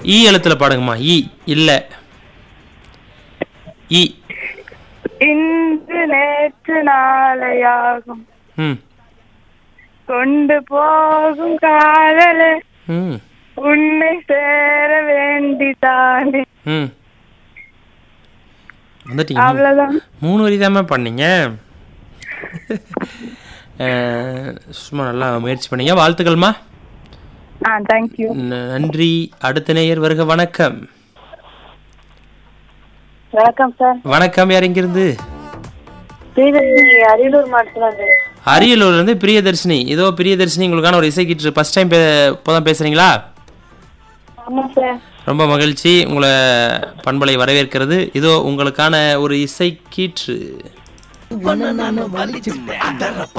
ஈ எழுத்துல பாடுங்கம்மா ஈ இல்ல ஈ இன்று நேற்று நாளையாகும் ம் கொண்டு போகும் காதலே ம் உன்னை சேர வேண்டிதானே ம் வந்துட்டீங்க அவ்வளவுதான் மூணு வரி தாம்மா பண்ணீங்க அஹ், சும்மா நல்லா முயற்சி பண்ணீங்க வாழ்த்துக்கள்மா ஆ தேங்க்யூ ந- நன்றி அடுத்த நேயர் வருக வணக்கம் வணக்கம் சார் வணக்கம் யார் எங்கிருந்து ஸ்ரீதர்ஷினி அரியலூர் மாவட்டத்துல இருந்து அரியலூர்ல இருந்து பிரியதர்ஷினி இதோ பிரியதர்ஷினி உங்களுக்கான ஒரு இசை கீற்று ஃபர்ஸ்ட் டைம் இப்போதான் பேசுறீங்களா ஆமா சார் ரொம்ப மகிழ்ச்சி உங்களை பண்பலை வரவேற்கிறது இதோ உங்களுக்கான ஒரு இசை கீற்று